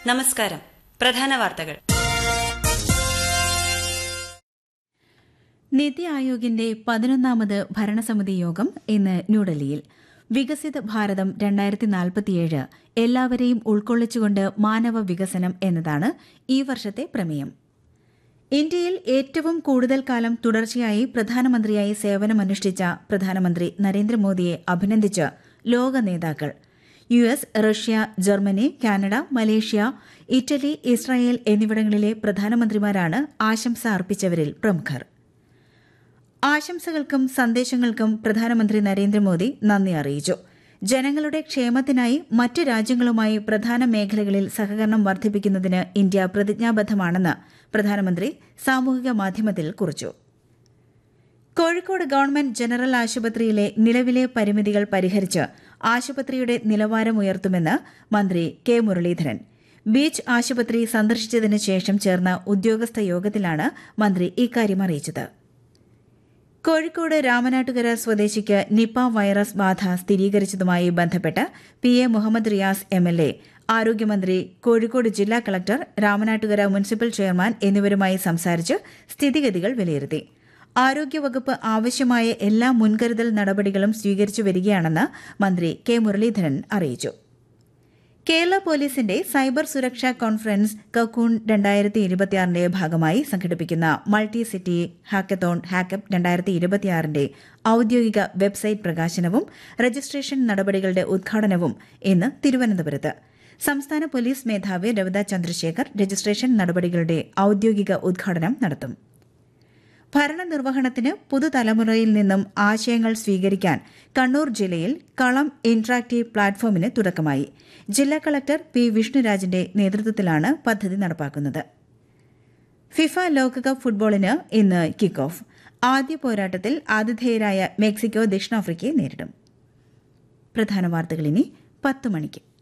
നമസ്കാരം പ്രധാന വാർത്തകൾ നിതി ആയോഗിന്റെ പതിനൊന്നാമത് ഭരണസമിതി യോഗം ഇന്ന് ന്യൂഡൽഹിയിൽ വികസിത ഭാരതം രണ്ടായിരത്തി നാൽപ്പത്തിയേഴ് എല്ലാവരെയും ഉൾക്കൊള്ളിച്ചുകൊണ്ട് മാനവ വികസനം എന്നതാണ് ഈ വർഷത്തെ പ്രമേയം ഇന്ത്യയിൽ ഏറ്റവും കൂടുതൽ കാലം തുടർച്ചയായി പ്രധാനമന്ത്രിയായി സേവനമനുഷ്ഠിച്ച പ്രധാനമന്ത്രി നരേന്ദ്രമോദിയെ അഭിനന്ദിച്ച് ലോക നേതാക്കൾ U S Russia Germany Canada Malaysia Italy Israel എന്നിവിടങ്ങളിലെ പ്രധാനമന്ത്രിമാരാണ് ആശംസ അർപ്പിച്ചവരിൽ പ്രമുഖർ ആശംസകൾക്കും സന്ദേശങ്ങൾക്കും പ്രധാനമന്ത്രി നരേന്ദ്രമോദി നന്ദി അറിയിച്ചു ജനങ്ങളുടെ ക്ഷേമത്തിനായി മറ്റ് രാജ്യങ്ങളുമായി പ്രധാന മേഖലകളിൽ സഹകരണം വർദ്ധിപ്പിക്കുന്നതിന് ഇന്ത്യ പ്രതിജ്ഞാബദ്ധമാണെന്ന് പ്രധാനമന്ത്രി സാമൂഹിക മാധ്യമത്തിൽ കുറിച്ചു കോഴിക്കോട് ഗവൺമെന്റ് ജനറൽ ആശുപത്രിയിലെ നിലവിലെ പരിമിതികൾ പരിഹരിച്ച് ആശുപത്രിയുടെ നിലവാരം ഉയർത്തുമെന്ന് മന്ത്രി കെ മുരളീധരൻ ബീച്ച് ആശുപത്രി സന്ദർശിച്ചതിനു ശേഷം ചേർന്ന ഉദ്യോഗസ്ഥ യോഗത്തിലാണ് മന്ത്രി ഇക്കാര്യം അറിയിച്ചത് കോഴിക്കോട് രാമനാട്ടുകര സ്വദേശിക്ക് നിപ വൈറസ് ബാധ സ്ഥിരീകരിച്ചതുമായി ബന്ധപ്പെട്ട് P A Muhammad Riyas M L A ആരോഗ്യമന്ത്രി കോഴിക്കോട് ജില്ലാ കളക്ടർ രാമനാട്ടുകര മുനിസിപ്പൽ ചെയർമാൻ എന്നിവരുമായി സംസാരിച്ച് സ്ഥിതിഗതികൾ വിലയിരുത്തി ആരോഗ്യവകുപ്പ് ആവശ്യമായ എല്ലാ മുൻകരുതൽ നടപടികളും സ്വീകരിച്ചു വരികയാണെന്ന് മന്ത്രി കെ മുരളീധരൻ അറിയിച്ചു കേരള പോലീസിന്റെ സൈബർ സുരക്ഷാ കോൺഫറൻസ് കക്കൂൺ രണ്ടായിരത്തി ഇരുപത്തിയാറിന്റെ ഭാഗമായി സംഘടിപ്പിക്കുന്ന മൾട്ടി സിറ്റി ഹാക്കത്തോൺ ഹാക്കപ്പ് രണ്ടായിരത്തി ഇരുപത്തിയാറിന്റെ ഔദ്യോഗിക വെബ്സൈറ്റ് പ്രകാശനവും രജിസ്ട്രേഷൻ നടപടികളുടെ ഉദ്ഘാടനവും ഇന്ന് തിരുവനന്തപുരത്ത് സംസ്ഥാന പോലീസ് മേധാവി രവിത ചന്ദ്രശേഖർ രജിസ്ട്രേഷൻ നടപടികളുടെ ഔദ്യോഗിക ഉദ്ഘാടനം നടത്തും ഭരണനിർവഹണത്തിന് പുതുതലമുറയിൽ നിന്നും ആശയങ്ങൾ സ്വീകരിക്കാൻ കണ്ണൂർ ജില്ലയിൽ കളം ഇന്ററാക്റ്റീവ് പ്ലാറ്റ്ഫോമിന് തുടക്കമായി ജില്ലാ കളക്ടർ പി വിഷ്ണുരാജിന്റെ നേതൃത്വത്തിലാണ് പദ്ധതി നടപ്പാക്കുന്നത് ഫിഫ ലോകകപ്പ് ഫുട്ബോളിന് ഇന്ന് കിക്ക് ഓഫ് ആദ്യ പോരാട്ടത്തിൽ ആതിഥേയരായ മെക്സിക്കോ ദക്ഷിണാഫ്രിക്കയെ നേരിടും പ്രധാന വാർത്തകൾ ഇനി പത്ത് മണിക്ക്